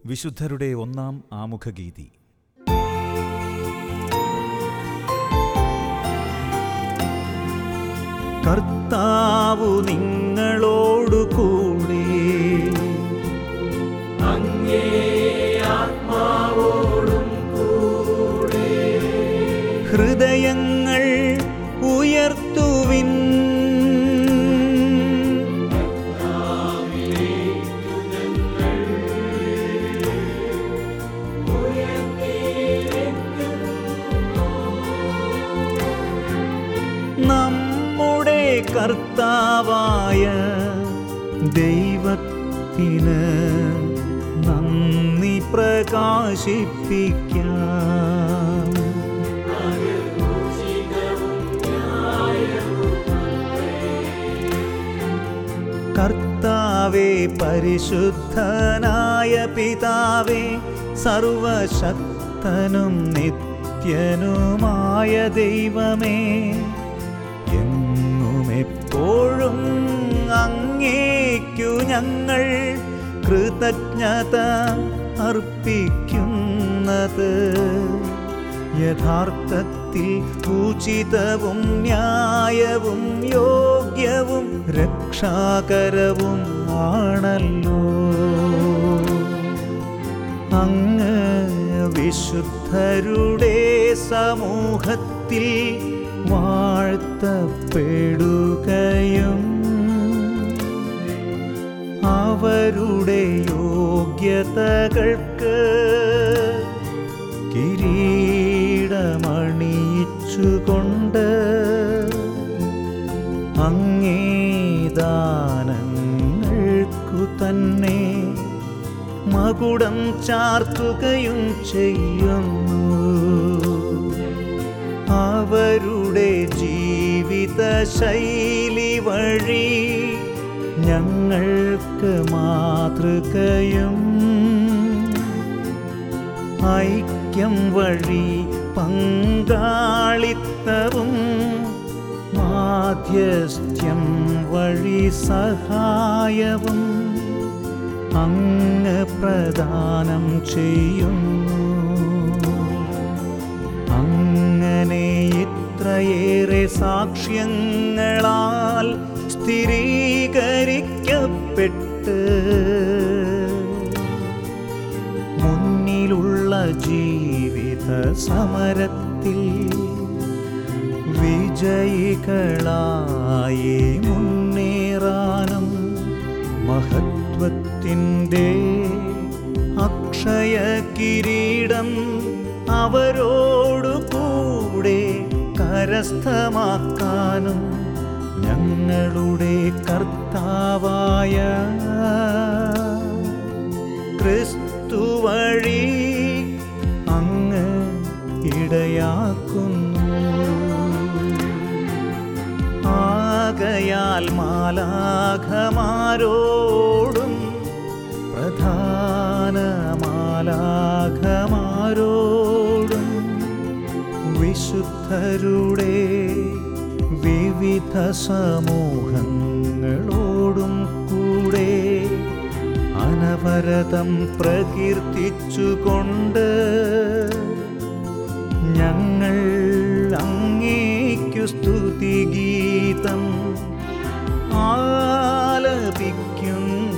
വിശുദ്ധരുടെ ഒന്നാം ആമുഖഗീതി കർത്താവു നിങ്ങളോടു കൂടെ ഹൃദയങ്ങൾ ഉയർത്തുവിൻ നമ്മുടെ കർത്താവായ ദൈവത്തിന് നന്ദി പ്രകാശിപ്പിക്കാം കർത്താവേ പരിശുദ്ധനായ പിതാവേ സർവശക്തനും നിത്യനുമായ ദൈവമേ എങ്ങും എപ്പോഴും അങ്ങേക്കു ഞങ്ങൾ കൃതജ്ഞത അർപ്പിക്കുന്നത് യഥാർത്ഥത്തിൽ ഉചിതവും ന്യായവും യോഗ്യവും രക്ഷാകരവും ആണല്ലോ അങ്ങ് വിശുദ്ധരുടെ സമൂഹത്തിൽ വാഴ്ത്തപ്പെടുകയും അവരുടെ യോഗ്യതകൾക്ക് കിരീടമണിയിച്ചുകൊണ്ട് അങ്ങേദാനങ്ങൾക്കു തന്നെ മകുടം ചാർത്തുകയും ചെയ്യുന്നു അവരുടെ ജീവിത ശൈലി വഴി ഞങ്ങൾക്ക് മാതൃകയും ഐക്യം വഴി പങ്കാളിത്തവും മാധ്യസ്ഥ്യം വഴി സഹായവും അങ്ങ് പ്രദാനം ചെയ്യുന്നു അങ്ങനെ ഇത്രയേറെ സാക്ഷ്യങ്ങളാൽ സ്ഥിരീകരിക്കപ്പെട്ട് മുന്നിലുള്ള ജീവിത സമരത്തിൽ വിജയികളായി മുന്നേറാനും മഹത്വത്തിൻ്റെ അക്ഷയ കിരീടം അവരോടു കൂടെ കരസ്ഥമാക്കാനും ഞങ്ങളുടെ കർത്താവായ ക്രിസ്തു വഴി അങ്ങ് ഇടയാക്കുന്നു ആകയാൽ മാലാഖമാരോടും പ്രധാന മാലാഖമാരോടും വിശുദ്ധരുടെ വിവിധ സമൂഹങ്ങളോടും കൂടെ അനവരതം പ്രകീർത്തിച്ചുകൊണ്ട് ഞങ്ങൾ അങ്ങേക്കു സ്തുതിഗീതം ആലപിക്കുന്നു